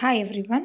hi every one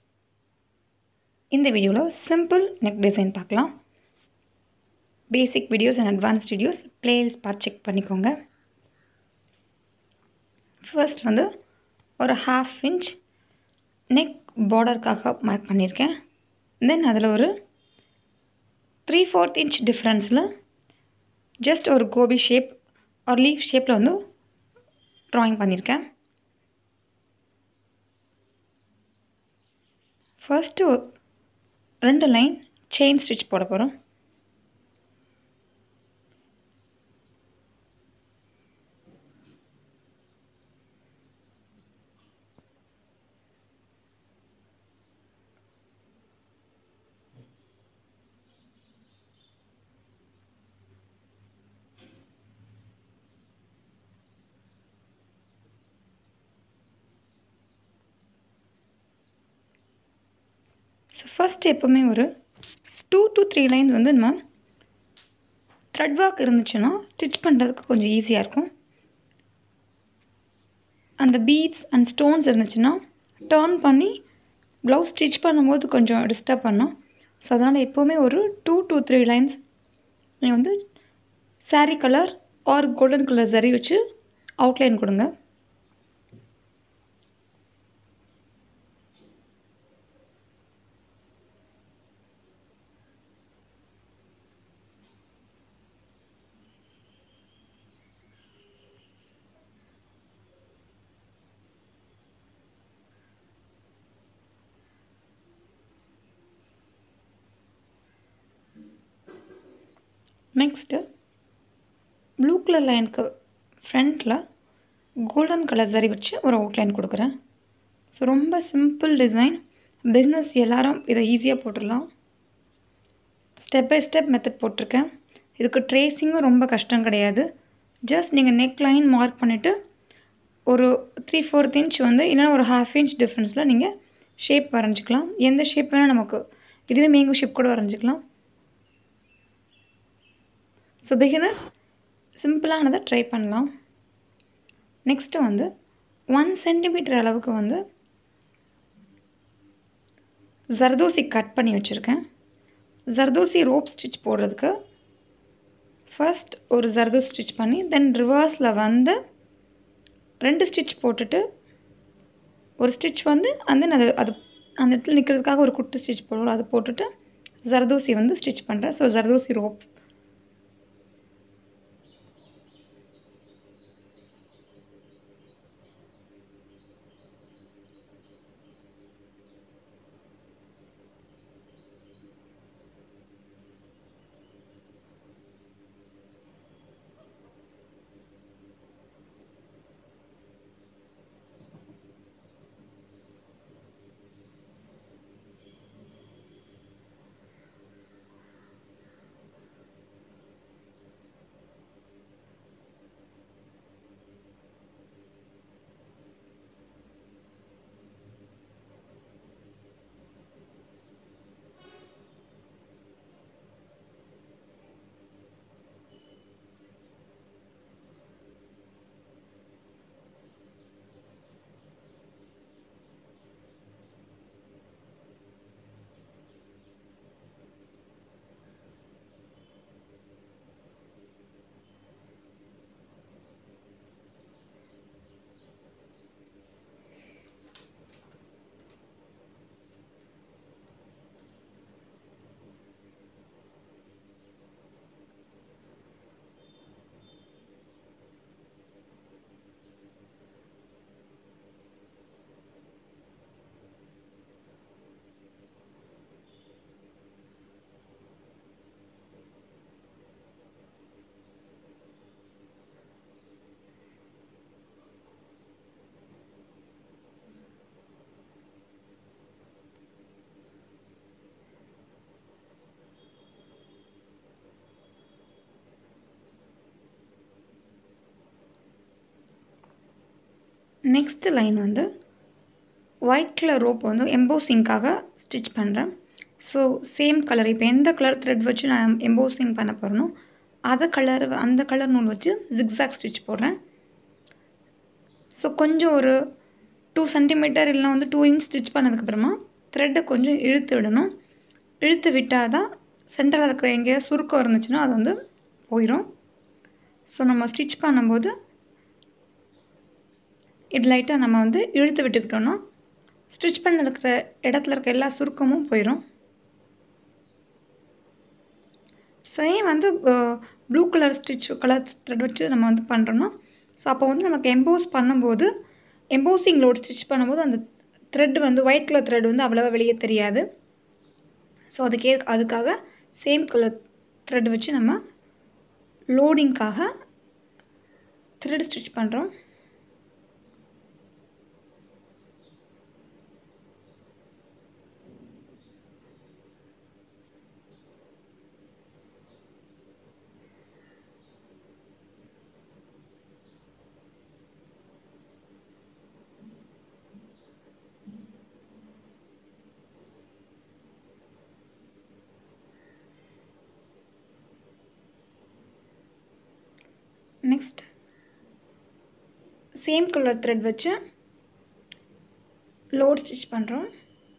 இந்த வீடியோவில் simple neck design பார்க்கலாம் basic videos and advanced videos playlist பார்த்து செக் பண்ணிக்கோங்க ஃபர்ஸ்ட் வந்து ஒரு ஹாஃப் இன்ச் நெக் பார்டருக்காக மார்க் பண்ணியிருக்கேன் தென் அதில் ஒரு த்ரீ ஃபோர்த் இன்ச் டிஃப்ரென்ஸில் ஜஸ்ட் ஒரு கோபி ஷேப் ஒரு லீஃப் ஷேப்பில் வந்து ட்ராயிங் பண்ணியிருக்கேன் ஃபர்ஸ்ட்டு ரெண்டு லைன் செயின் ஸ்டிச் போட போகிறோம் ஸோ ஃபஸ்ட் எப்போவுமே ஒரு டூ டு த்ரீ லைன்ஸ் வந்து நம்ம த்ரெட் ஒர்க் இருந்துச்சுன்னா ஸ்டிச் பண்ணுறதுக்கு கொஞ்சம் ஈஸியாக இருக்கும் அந்த பீட்ஸ் அண்ட் ஸ்டோன்ஸ் இருந்துச்சுன்னா டேர்ன் பண்ணி ப்ளவுஸ் ஸ்டிச் பண்ணும்போது கொஞ்சம் டிஸ்டர்ப் பண்ணோம் ஸோ அதனால் எப்போவுமே ஒரு டூ டு த்ரீ லைன்ஸ் நீங்கள் வந்து sari colour or golden colour சரி வச்சு அவுட்லைன் கொடுங்க நெக்ஸ்ட்டு ப்ளூ கலர் லைனுக்கு ஃப்ரண்ட்டில் கோல்டன் கலர் சரி வச்சு ஒரு அவுட்லைன் கொடுக்குறேன் ஸோ ரொம்ப சிம்பிள் டிசைன் பிஸ்னஸ் எல்லோரும் இதை ஈஸியாக போட்டுடலாம் ஸ்டெப் பை ஸ்டெப் மெத்தட் போட்டிருக்கேன் இதுக்கு ட்ரேஸிங்கும் ரொம்ப கஷ்டம் கிடையாது ஜஸ்ட் நீங்கள் நெக் லைன் மார்க் பண்ணிவிட்டு ஒரு த்ரீ ஃபோர்த் இன்ச் வந்து இல்லைனா ஒரு ஹாஃப் இன்ச் டிஃப்ரென்ஸில் நீங்கள் ஷேப் வரைஞ்சிக்கலாம் எந்த ஷேப் வேணால் நமக்கு இதுவே மேங்கோ ஷேப் கூட வரைஞ்சிக்கலாம் ஸோ பிகினர்ஸ் சிம்பிளானதை ட்ரை பண்ணலாம் நெக்ஸ்ட்டு வந்து ஒன் சென்டிமீட்டர் அளவுக்கு வந்து ஜர்தோசி கட் பண்ணி வச்சுருக்கேன் ஜர்தோசி ரோப் ஸ்டிச் போடுறதுக்கு ஃபர்ஸ்ட் ஒரு ஜர்தோசி ஸ்டிச் பண்ணி தென் ரிவர்ஸில் வந்து ரெண்டு ஸ்டிச் போட்டுட்டு ஒரு ஸ்டிச் வந்து அந்த அது அது அந்த இடத்துல நிற்கிறதுக்காக ஒரு குட்டு ஸ்டிச் போடுவோம் அது போட்டுட்டு ஜர்தோசி வந்து ஸ்டிச் பண்ணுறேன் so zardozi rope next line வந்து ஒயிட் கலர் ரோப் வந்து எம்போசிங்காக ஸ்டிச் பண்ணுறேன் ஸோ சேம் கலர் இப்போ எந்த கலர் த்ரெட் வச்சு நான் எம்போசிங் பண்ண போகிறேனோ அதை கலர் அந்த கலர் நூல் வச்சு ஜிக்ஸாக் ஸ்டிச் போடுறேன் ஸோ கொஞ்சம் ஒரு டூ சென்டிமீட்டர் இல்லைனா வந்து டூ இன்ச் ஸ்டிச் பண்ணதுக்கப்புறமா த்ரெட்டை கொஞ்சம் இழுத்து விடணும் இழுத்து விட்டால் தான் சென்டரில் இருக்கிற எங்கேயாவது சுருக்கம் இருந்துச்சுன்னா அது வந்து போயிடும் ஸோ நம்ம ஸ்டிச் பண்ணும்போது இது லைட்டாக நம்ம வந்து இழுத்து விட்டுக்கிட்டோன்னா ஸ்டிச் பண்ண இருக்கிற இடத்துல இருக்க எல்லா சுருக்கமும் போயிடும் சேம் வந்து blue colour stitch colour thread வச்சு நம்ம வந்து பண்ணுறோன்னா ஸோ அப்போ வந்து நமக்கு எம்போஸ் பண்ணும்போது எம்போசிங் லோட் ஸ்டிச் பண்ணும்போது அந்த த்ரெட் வந்து ஒயிட் கலர் த்ரெட் வந்து அவ்வளோவா வெளியே தெரியாது ஸோ அதுக்கே அதுக்காக சேம் கலர் த்ரெட் வச்சு நம்ம லோடிங்க்காக த்ரெட் ஸ்டிச் பண்ணுறோம் நெக்ஸ்ட் சேம் கலர் த்ரெட் வச்சு லோட் ஸ்டிச் பண்ணுறோம்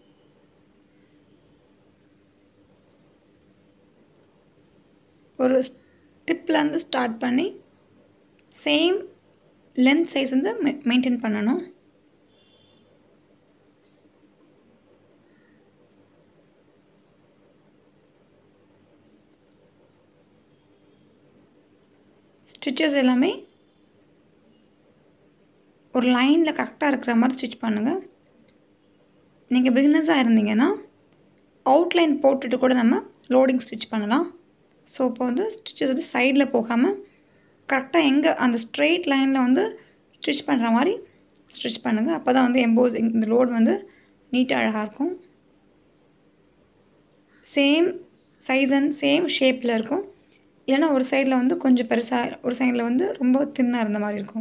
ஒரு ஸ்டிப்லேருந்து ஸ்டார்ட் பண்ணி சேம் லென்த் சைஸ் வந்து மெயின்டைன் பண்ணணும் ஸ்டிச்சஸ் எல்லாமே ஒரு லைனில் கரெக்டாக இருக்கிற மாதிரி ஸ்டிச் பண்ணுங்கள் நீங்கள் பிகினஸாக இருந்தீங்கன்னா அவுட்லைன் போட்டுட்டு கூட நம்ம லோடிங் ஸ்டிச் பண்ணலாம் ஸோ இப்போ வந்து ஸ்டிச்சஸ் வந்து சைடில் போகாமல் கரெக்டாக எங்கே அந்த ஸ்ட்ரெயிட் லைனில் வந்து ஸ்டிச் பண்ணுற மாதிரி ஸ்டிச் பண்ணுங்கள் அப்போ தான் வந்து எம்போசிங் இந்த லோடு வந்து நீட்டாக அழகாக இருக்கும் சேம் சைஸ் அண்ட் சேம் ஷேப்பில் இருக்கும் இல்லைன்னா ஒரு சைடில் வந்து கொஞ்சம் பெருசாக ஒரு சைடில் வந்து ரொம்ப தின்னாக இருந்த மாதிரி இருக்கும்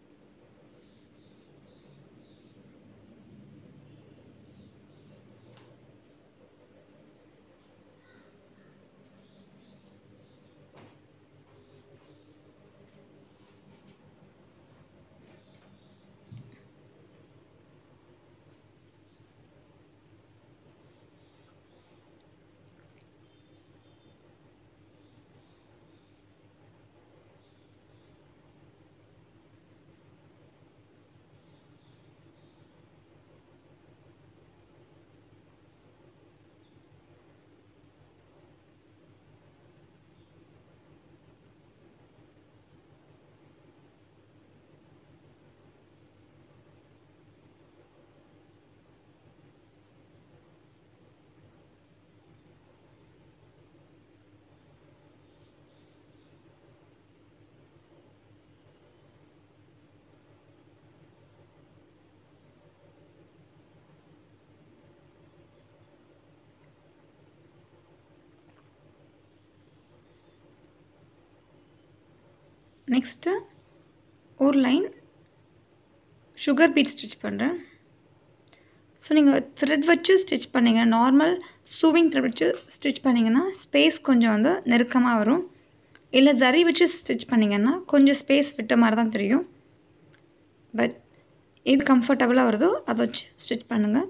நெக்ஸ்ட்டு ஒரு லைன் சுகர் பீட் ஸ்டிச் பண்ணுறேன் ஸோ நீங்கள் த்ரெட் வச்சு ஸ்டிச் பண்ணிங்க நார்மல் சூவிங் த்ரெட் வச்சு ஸ்டிச் பண்ணிங்கன்னா ஸ்பேஸ் கொஞ்சம் வந்து நெருக்கமாக வரும் இல்லை ஜரி வச்சு ஸ்டிச் பண்ணிங்கன்னா கொஞ்சம் ஸ்பேஸ் விட்ட மாதிரி தான் தெரியும் பட் எது கம்ஃபர்டபுளாக வருதோ அதை வச்சு ஸ்டிச் பண்ணுங்கள்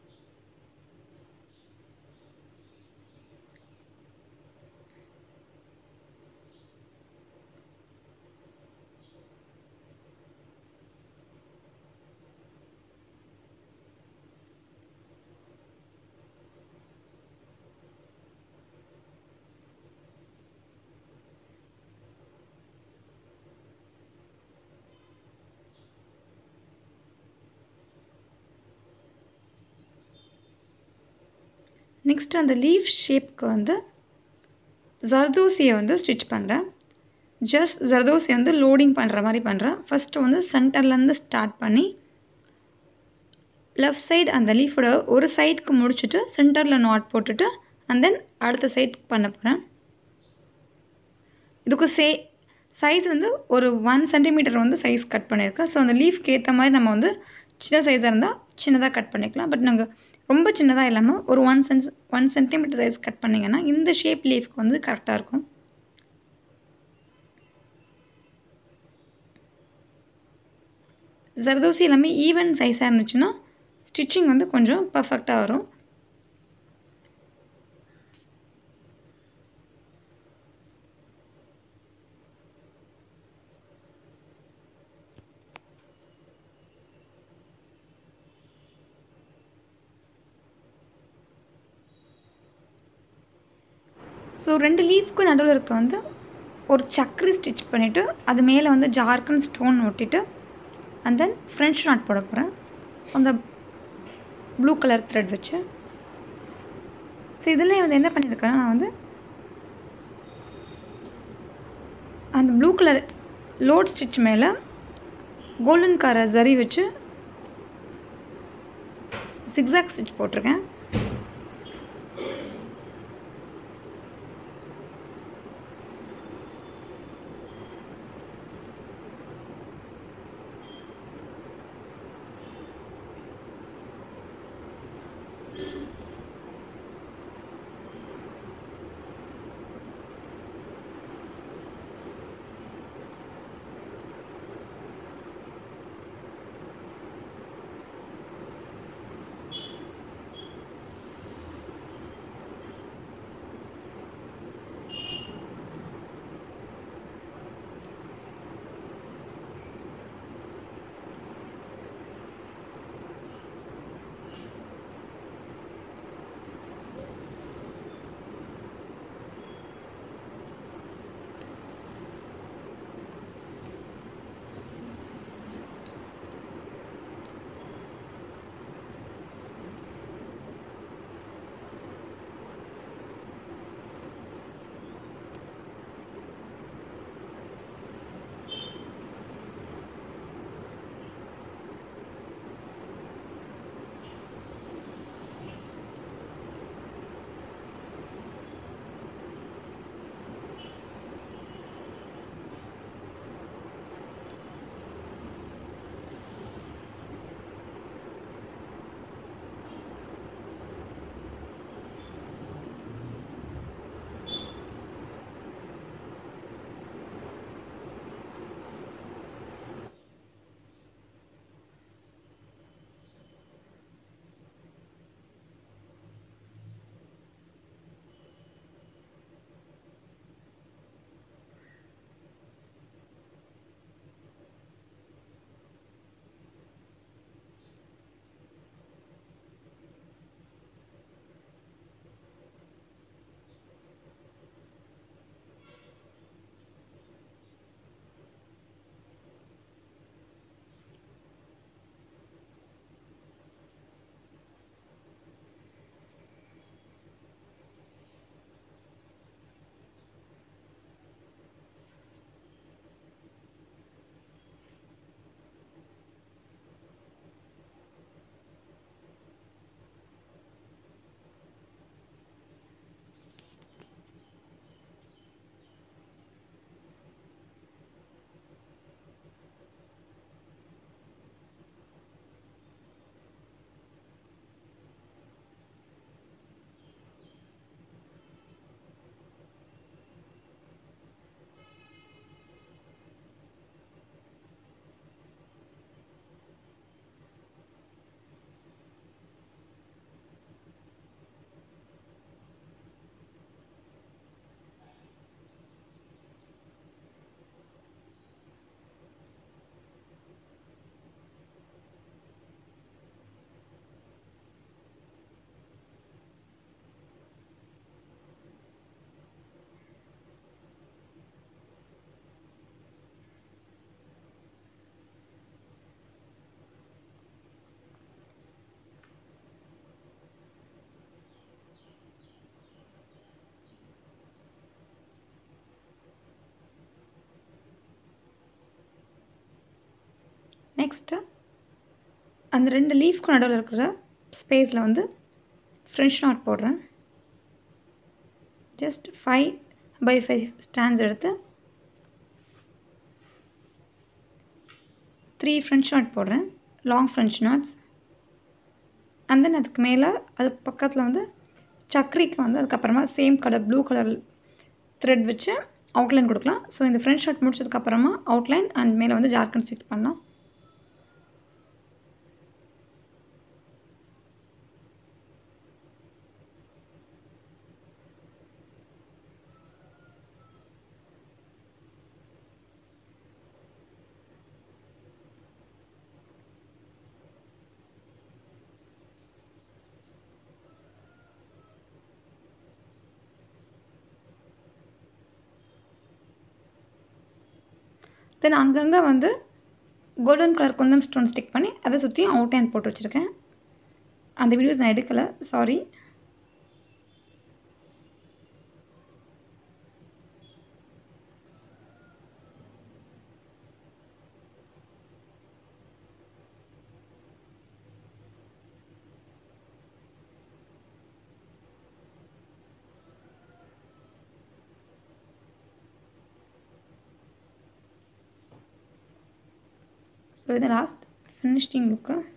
நெக்ஸ்ட் அந்த லீஃப் ஷேப்க்கு வந்து ஜர்தோசியை வந்து ஸ்டிச் பண்ணுறேன் ஜஸ்ட் ஜர்தோசி வந்து லோடிங் பண்ணுற மாதிரி பண்ணுறேன் ஃபஸ்ட்டு வந்து சென்டர்லேருந்து ஸ்டார்ட் பண்ணி லெஃப்ட் சைடு அந்த லீஃபோட ஒரு சைடுக்கு முடிச்சுட்டு சென்டரில் நாட் போட்டுட்டு அண்ட் தென் அடுத்த சைடுக்கு பண்ண போகிறேன் இதுக்கு சே சைஸ் வந்து ஒரு ஒன் சென்டிமீட்டர் வந்து சைஸ் கட் பண்ணியிருக்கேன் ஸோ அந்த லீஃப்க்கு ஏற்ற மாதிரி நம்ம வந்து சின்ன சைஸாக இருந்தால் சின்னதாக கட் பண்ணிக்கலாம் பட் நாங்கள் ரொம்ப சின்னதாக இல்லாமல் ஒரு one cent one centimetre size cut பண்ணிங்கன்னா இந்த ஷேப் லீஃப்க்கு வந்து கரெக்டாக இருக்கும் ஜர்தோசி எல்லாமே ஈவன் சைஸாக இருந்துச்சுன்னா ஸ்டிச்சிங் வந்து கொஞ்சம் பர்ஃபெக்டாக வரும் ஸோ ரெண்டு லீஃப்க்கு நடுவில் இருக்க வந்து ஒரு சக்கரி ஸ்டிச் பண்ணிவிட்டு அது மேலே வந்து ஜார்க்கன் ஸ்டோன் ஒட்டிட்டு அண்ட் தென் ஃப்ரெஞ்ச் நாட் போட போகிறேன் ஸோ அந்த ப்ளூ கலர் த்ரெட் வச்சு ஸோ இதில் வந்து என்ன பண்ணியிருக்கேன்னா நான் வந்து அந்த ப்ளூ கலர் லோட் ஸ்டிச் மேலே கோல்டன் காரை ஜரி வச்சு சிக்ஸாக் ஸ்டிச் போட்டிருக்கேன் நெக்ஸ்ட்டு அந்த ரெண்டு லீஃப்க்கு நடுவில் இருக்கிற ஸ்பேஸில் வந்து ஃப்ரெஞ்ச் நாட் போடுறேன் just five by five strands எடுத்து த்ரீ ஃப்ரெஞ்ச் நாட் போடுறேன் long French knots and then அதுக்கு மேலே அதுக்கு பக்கத்தில் வந்து சக்கரிக்கு வந்து அதுக்கப்புறமா same colour blue colour thread வச்சு அவுட்லைன் கொடுக்கலாம் ஸோ இந்த ஃப்ரெஞ்ச் ஷாட் முடிச்சதுக்கப்புறமா அவுட்லைன் அண்ட் மேலே வந்து ஜார்க்கன் ஸ்டிச் பண்ணலாம் தென் அங்கங்கே வந்து golden colour kundan stone stick பண்ணி அதை சுற்றி அவுட்லைன் போட்டு வச்சுருக்கேன் அந்த வீடியோஸ் நான் எடுக்கலை சாரி ஸோ இது லாஸ்ட் ஃபினிஷிங் லுக்கு